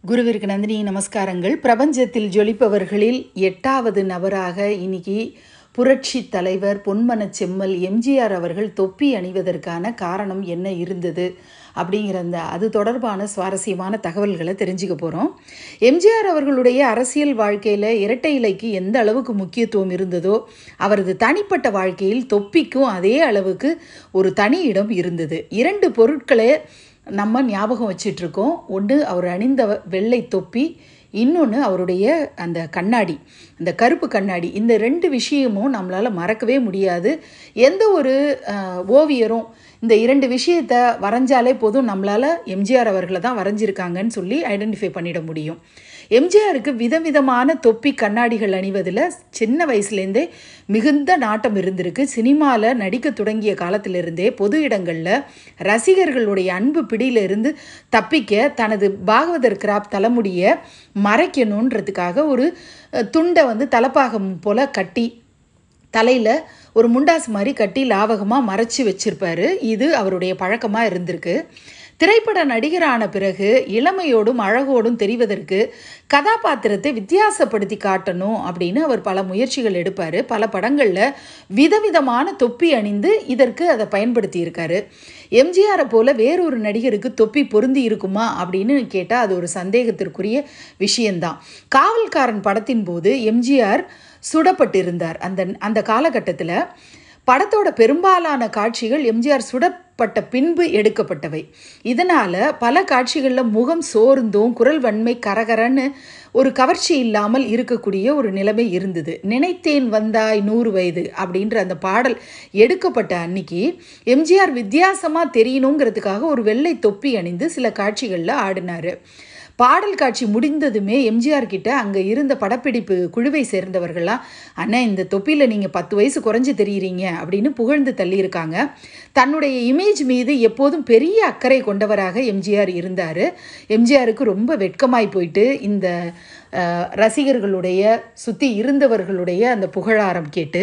குருவிற்கு நந்தினி நமஸ்காரங்கள் பிரபஞ்சத்தில் ஜொலிப்பவர்களில் எட்டாவது நபராக இன்னைக்கு புரட்சி தலைவர் பொன்மனச் செம்மல் எம்ஜிஆர் அவர்கள் தொப்பி அணிவதற்கான காரணம் என்ன இருந்தது அப்படிங்கிற அந்த அது தொடர்பான சுவாரஸ்யமான தகவல்களை தெரிஞ்சுக்க போகிறோம் எம்ஜிஆர் அவர்களுடைய அரசியல் வாழ்க்கையில் இரட்டை இலைக்கு எந்த அளவுக்கு முக்கியத்துவம் இருந்ததோ அவரது தனிப்பட்ட வாழ்க்கையில் தொப்பிக்கும் அதே அளவுக்கு ஒரு தனி இடம் இருந்தது இரண்டு பொருட்களை நம்ம ஞாபகம் வச்சிட்ருக்கோம் ஒன்று அவர் அணிந்த வெள்ளை தொப்பி இன்னொன்று அவருடைய அந்த கண்ணாடி அந்த கருப்பு கண்ணாடி இந்த ரெண்டு விஷயமும் நம்மளால் மறக்கவே முடியாது எந்த ஒரு அஹ், ஓவியரும் இந்த இரண்டு விஷயத்தை வரைஞ்சாலே போதும் நம்மளால் எம்ஜிஆர் அவர்களை தான் வரைஞ்சிருக்காங்கன்னு சொல்லி ஐடென்டிஃபை பண்ணிட முடியும் எம்ஜிஆருக்கு விதவிதமான தொப்பி கண்ணாடிகள் அணிவதில் சின்ன வயசுலேருந்தே மிகுந்த நாட்டம் இருந்திருக்கு சினிமாவில் நடிக்க தொடங்கிய காலத்திலிருந்தே பொது இடங்களில் ரசிகர்களுடைய அன்பு பிடியிலிருந்து தப்பிக்க தனது பாகவதர் கிராப் தலைமுடியை மறைக்கணுன்றதுக்காக ஒரு அஹ், துண்டை வந்து தலப்பாகம் போல் கட்டி தலையில் ஒரு முண்டாசு மாதிரி கட்டி லாவகமாக மறைச்சி வச்சிருப்பாரு இது அவருடைய பழக்கமாக இருந்திருக்கு திரைப்பட நடிகரான பிறகு இளமையோடும் அழகோடும் தெரிவதற்கு கதாபாத்திரத்தை வித்தியாசப்படுத்தி காட்டணும் அப்படின்னு அவர் பல முயற்சிகள் எடுப்பார் பல படங்களில் விதவிதமான தொப்பி அணிந்து இதற்கு அதை பயன்படுத்தி இருக்காரு எம்ஜிஆரை போல வேறொரு நடிகருக்கு தொப்பி பொருந்தி இருக்குமா அப்படின்னு கேட்டால் அது ஒரு சந்தேகத்திற்குரிய விஷயம்தான் காவல்காரன் படத்தின் போது எம்ஜிஆர் சுடப்பட்டிருந்தார் அந்த அந்த காலகட்டத்தில் படத்தோட பெரும்பாலான காட்சிகள் எம்ஜிஆர் சுடப்பட்ட பின்பு எடுக்கப்பட்டவை இதனால் பல காட்சிகளில் முகம் சோர்ந்தும் குரல் வன்மை கரகரன்னு ஒரு கவர்ச்சி இல்லாமல் இருக்கக்கூடிய ஒரு நிலைமை இருந்தது நினைத்தேன் வந்தாய் நூறு வயது அப்படின்ற அந்த பாடல் எடுக்கப்பட்ட அன்னைக்கு எம்ஜிஆர் வித்தியாசமாக தெரியணுங்கிறதுக்காக ஒரு வெள்ளை தொப்பி அணிந்து சில காட்சிகளில் ஆடினார் பாடல் காட்சி முடிந்ததுமே எம்ஜிஆர் கிட்ட அங்கே இருந்த படப்பிடிப்பு குழுவை சேர்ந்தவர்கள்லாம் அண்ணா இந்த தொப்பியில் நீங்கள் பத்து வயசு குறைஞ்சு தெரியுறீங்க அப்படின்னு புகழ்ந்து தள்ளியிருக்காங்க தன்னுடைய இமேஜ் மீது எப்போதும் பெரிய அக்கறை கொண்டவராக எம்ஜிஆர் இருந்தார் எம்ஜிஆருக்கு ரொம்ப வெட்கமாய் போயிட்டு இந்த அஹ், ரசிகர்களுடைய சுற்றி இருந்தவர்களுடைய அந்த புகழாரம் கேட்டு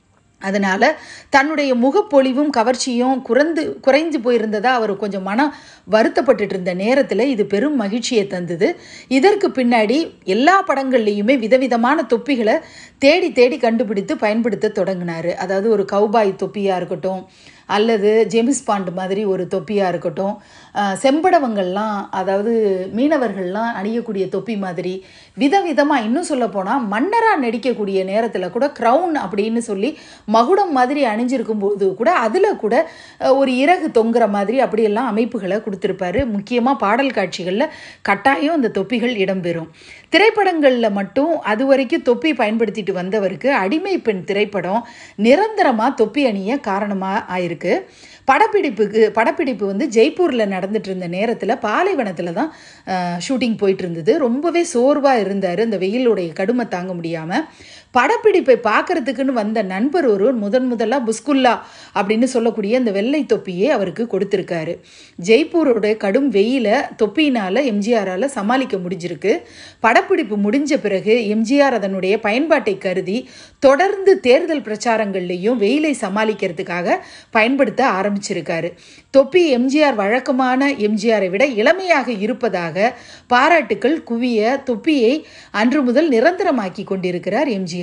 அதனால் தன்னுடைய முகப்பொலிவும் கவர்ச்சியும் குறைந்து குறைஞ்சு போயிருந்ததா அவர் கொஞ்சம் மனம் வருத்தப்பட்டுட்டு இருந்த நேரத்தில் இது பெரும் மகிழ்ச்சியை தந்தது இதற்கு பின்னாடி எல்லா படங்கள்லேயுமே விதவிதமான தொப்பிகளை தேடி தேடி கண்டுபிடித்து பயன்படுத்த தொடங்கினார் அதாவது ஒரு கௌபாய் தொப்பியாக இருக்கட்டும் அல்லது ஜேம்ஸ் பாண்ட் மாதிரி ஒரு தொப்பியாக இருக்கட்டும் அஹ், செம்படவங்கள்லாம் அதாவது மீனவர்கள்லாம் அணியக்கூடிய தொப்பி மாதிரி விதவிதமாக இன்னும் சொல்லப்போனால் மன்னராக நடிக்கக்கூடிய நேரத்தில் கூட க்ரௌன் அப்படின்னு சொல்லி மகுடம் மாதிரி அணிஞ்சிருக்கும் போது கூட அதில் கூட அஹ், ஒரு இறகு தொங்குற மாதிரி அப்படியெல்லாம் அமைப்புகளை கொடுத்துருப்பாரு முக்கியமாக பாடல் காட்சிகளில் கட்டாயம் அந்த தொப்பிகள் இடம்பெறும் திரைப்படங்களில் மட்டும் அது வரைக்கும் தொப்பி பயன்படுத்திட்டு வந்தவருக்கு அடிமை பெண் திரைப்படம் நிரந்தரமாக தொப்பி அணிய காரணமாக ஆயிருக்கு படப்பிடிப்புக்கு படப்பிடிப்பு வந்து ஜெய்ப்பூரில் நடந்துட்டு இருந்த நேரத்தில் பாலைவனத்தில் தான் ஷூட்டிங் போயிட்டு இருந்தது ரொம்பவே சோர்வாக இருந்தார் இந்த வெயிலுடைய கடுமை தாங்க முடியாமல் படப்பிடிப்பை பார்க்கறதுக்குன்னு வந்த நண்பர் ஒருவர் முதன் முதலாக புஸ்குல்லா அப்படின்னு சொல்லக்கூடிய அந்த வெள்ளை தொப்பியை அவருக்கு கொடுத்துருக்காரு ஜெய்ப்பூரோட கடும் வெயில தொப்பியினால் எம்ஜிஆரால் சமாளிக்க முடிஞ்சிருக்கு படப்பிடிப்பு முடிஞ்ச பிறகு எம்ஜிஆர் அதனுடைய பயன்பாட்டை கருதி தொடர்ந்து தேர்தல் பிரச்சாரங்கள்லையும் வெயிலை சமாளிக்கிறதுக்காக பயன்படுத்த ஆரம்பிச்சிருக்காரு தொப்பி எம்ஜிஆர் வழக்கமான எம்ஜிஆரை விட இளமையாக இருப்பதாக பாராட்டுக்கள் குவிய தொப்பியை அன்று முதல் நிரந்தரமாக்கி கொண்டிருக்கிறார் எம்ஜிஆர்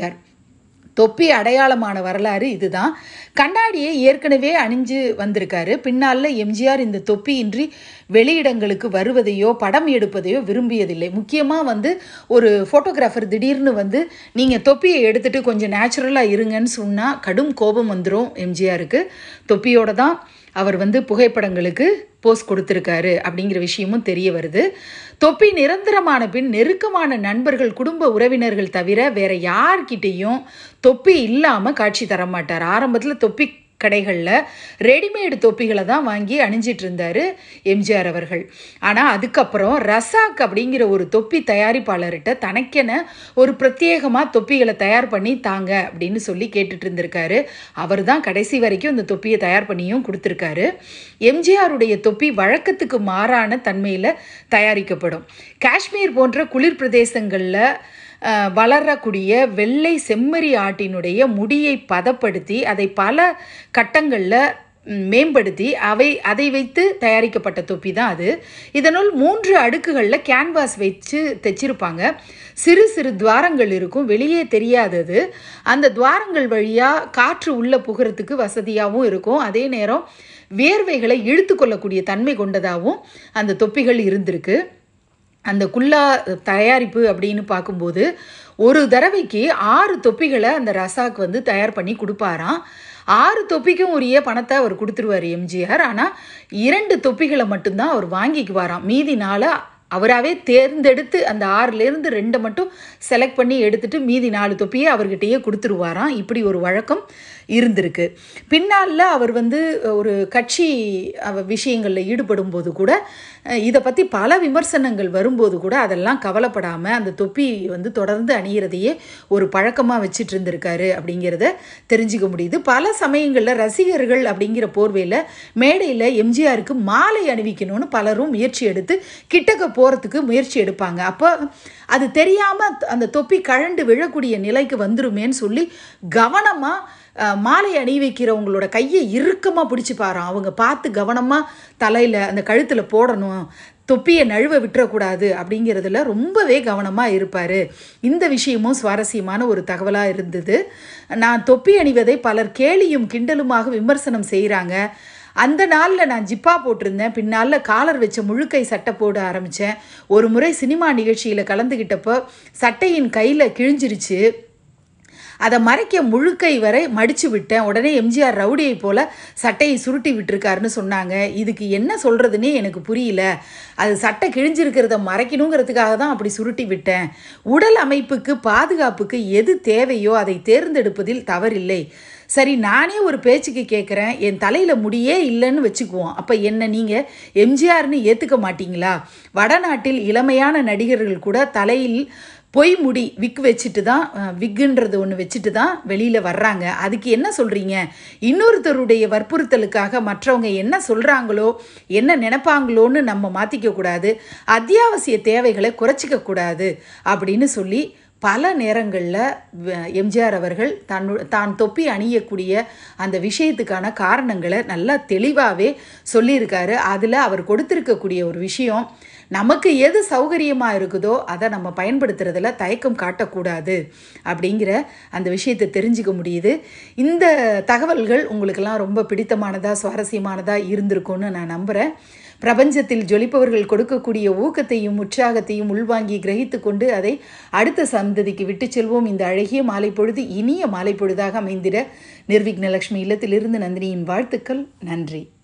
தொப்பி அடையாளமான வரலாறு இதுதான் கண்ணாடியை ஏற்கனவே அணிஞ்சு வந்திருக்காரு பின்னால் எம்ஜிஆர் இந்த தொப்பியின்றி வெளியிடங்களுக்கு வருவதையோ படம் எடுப்பதையோ விரும்பியதில்லை முக்கியமாக வந்து ஒரு ஃபோட்டோகிராஃபர் திடீர்னு வந்து நீங்கள் தொப்பியை எடுத்துட்டு கொஞ்சம் நேச்சுரலாக இருங்கன்னு சொன்னால் கடும் கோபம் வந்துடும் எம்ஜிஆருக்கு தொப்பியோட தான் அவர் வந்து புகைப்படங்களுக்கு போஸ் கொடுத்துருக்காரு அப்படிங்கிற விஷயமும் தெரிய வருது தொப்பி நிரந்தரமான பின் நெருக்கமான நண்பர்கள் குடும்ப உறவினர்கள் தவிர வேற யார்கிட்டேயும் தொப்பி இல்லாமல் காட்சி தர மாட்டார் ஆரம்பத்தில் தொப்பி கடைகளில் ரெடிமேடு தொப்பிகளை தான் வாங்கி அணிஞ்சிட்டு இருந்தார் எம்ஜிஆர் அவர்கள் ஆனால் அதுக்கப்புறம் ரசாக் அப்படிங்கிற ஒரு தொப்பி தயாரிப்பாளர்கிட்ட தனக்கென ஒரு பிரத்யேகமாக தொப்பிகளை தயார் பண்ணி தாங்க அப்படின்னு சொல்லி கேட்டுட்டு இருந்திருக்காரு அவர் தான் கடைசி வரைக்கும் இந்த தொப்பியை தயார் பண்ணியும் கொடுத்துருக்காரு எம்ஜிஆருடைய தொப்பி வழக்கத்துக்கு மாறான தன்மையில் தயாரிக்கப்படும் காஷ்மீர் போன்ற குளிர் பிரதேசங்களில் அஹ், வளரக்கூடிய வெள்ளை செம்மறி ஆட்டினுடைய முடியை பதப்படுத்தி அதை பல கட்டங்களில் ம், மேம்படுத்தி அவை அதை வைத்து தயாரிக்கப்பட்ட தொப்பி தான் அது இதனுள் மூன்று அடுக்குகளில் கேன்வாஸ் வச்சு தைச்சிருப்பாங்க சிறு சிறு துவாரங்கள் இருக்கும் வெளியே தெரியாதது அந்த துவாரங்கள் வழியாக காற்று உள்ளே புகிறதுக்கு வசதியாகவும் இருக்கும் அதே நேரம் வேர்வைகளை இழுத்து கொள்ளக்கூடிய தன்மை கொண்டதாகவும் அந்த தொப்பிகள் இருந்திருக்கு அந்த குல்லா தயாரிப்பு அப்படின்னு பார்க்கும்போது ஒரு தடவைக்கு ஆறு தொப்பிகளை அந்த ரசாக் வந்து தயார் பண்ணி கொடுப்பாராம் ஆறு தொப்பிக்கும் உரிய பணத்தை அவர் கொடுத்துருவார் எம்ஜிஆர் ஆனால் இரண்டு தொப்பிகளை மட்டும்தான் அவர் வாங்கிக்குவாராம் மீதி நாளை அவராகவே தேர்ந்தெடுத்து அந்த ஆறுலேருந்து ரெண்டை மட்டும் செலக்ட் பண்ணி எடுத்துட்டு மீதி நாலு தொப்பியை அவர்கிட்டயே கொடுத்துருவாராம் இப்படி ஒரு வழக்கம் இருந்திருக்கு பின்னால் அவர் வந்து ஒரு கட்சி அவ விஷயங்களில் ஈடுபடும் போது கூட அஹ், இதை பற்றி பல விமர்சனங்கள் வரும்போது கூட அதெல்லாம் கவலைப்படாமல் அந்த தொப்பி வந்து தொடர்ந்து அணியிறதையே ஒரு பழக்கமாக வச்சிட்டு இருந்திருக்காரு அப்படிங்கிறத தெரிஞ்சுக்க முடியுது பல சமயங்களில் ரசிகர்கள் அப்படிங்கிற போர்வையில் மேடையில் எம்ஜிஆருக்கு மாலை அணிவிக்கணும்னு பலரும் முயற்சி எடுத்து கிட்டக்க போகிறதுக்கு முயற்சி எடுப்பாங்க அப்போ அது தெரியாமல் அந்த தொப்பி கழண்டு விழக்கூடிய நிலைக்கு வந்துருமேன்னு சொல்லி கவனமாக மாலை அணி வைக்கிறவங்களோட கையை இறுக்கமாக பிடிச்சி பாராம் அவங்க பார்த்து கவனமாக தலையில் அந்த கழுத்தில் போடணும் தொப்பியை நழுவ விட்டுறக்கூடாது அப்படிங்கிறதுல ரொம்பவே கவனமாக இருப்பார் இந்த விஷயமும் சுவாரஸ்யமான ஒரு தகவலாக இருந்தது நான் தொப்பி அணிவதை பலர் கேலியும் கிண்டலுமாக விமர்சனம் செய்கிறாங்க அந்த நாளில் நான் ஜிப்பா போட்டிருந்தேன் பின்னால் காலர் வச்ச முழுக்கை சட்டை போட ஆரம்பித்தேன் ஒரு முறை சினிமா நிகழ்ச்சியில் கலந்துக்கிட்டப்போ சட்டையின் கையில் கிழிஞ்சிருச்சு அதை மறைக்க முழுக்கை வரை மடிச்சு விட்டேன் உடனே எம்ஜிஆர் ரவுடியை போல சட்டையை சுருட்டி விட்டுருக்காருன்னு சொன்னாங்க இதுக்கு என்ன சொல்கிறதுனே எனக்கு புரியல அது சட்டை கிழிஞ்சிருக்கிறத மறைக்கணுங்கிறதுக்காக தான் அப்படி சுருட்டி விட்டேன் உடல் அமைப்புக்கு பாதுகாப்புக்கு எது தேவையோ அதை தேர்ந்தெடுப்பதில் தவறில்லை சரி நானே ஒரு பேச்சுக்கு கேட்குறேன் என் தலையில் முடியே இல்லைன்னு வச்சுக்குவோம் அப்போ என்ன நீங்கள் எம்ஜிஆர்னு ஏற்றுக்க மாட்டீங்களா வடநாட்டில் இளமையான நடிகர்கள் கூட தலையில் பொய் முடி விக் வச்சுட்டு தான் அஹ், விக்குன்றது ஒன்று வச்சுட்டு தான் வெளியில் வர்றாங்க அதுக்கு என்ன சொல்கிறீங்க இன்னொருத்தருடைய வற்புறுத்தலுக்காக மற்றவங்க என்ன சொல்கிறாங்களோ என்ன நினைப்பாங்களோன்னு நம்ம மாற்றிக்க கூடாது அத்தியாவசிய தேவைகளை குறைச்சிக்க கூடாது அப்படின்னு சொல்லி பல நேரங்களில் எம்ஜிஆர் அவர்கள் தன்னு தான் தொப்பி அணியக்கூடிய அந்த விஷயத்துக்கான காரணங்களை நல்லா தெளிவாகவே சொல்லியிருக்காரு அதில் அவர் கொடுத்திருக்கக்கூடிய ஒரு விஷயம் நமக்கு எது சௌகரியமாக இருக்குதோ அதை நம்ம பயன்படுத்துறதுல தயக்கம் காட்டக்கூடாது அப்படிங்கிற அந்த விஷயத்தை தெரிஞ்சுக்க முடியுது இந்த தகவல்கள் உங்களுக்கெல்லாம் ரொம்ப பிடித்தமானதாக சுவாரஸ்யமானதாக இருந்திருக்கும்னு நான் நம்புகிறேன் பிரபஞ்சத்தில் ஜொலிப்பவர்கள் கொடுக்கக்கூடிய ஊக்கத்தையும் உற்சாகத்தையும் உள்வாங்கி கிரகித்து கொண்டு அதை அடுத்த சந்ததிக்கு விட்டு செல்வோம் இந்த அழகிய மாலை பொழுது இனிய மாலை பொழுதாக அமைந்திட நிர்விக்னலட்சுமி இல்லத்திலிருந்து நந்தினியின் வாழ்த்துக்கள் நன்றி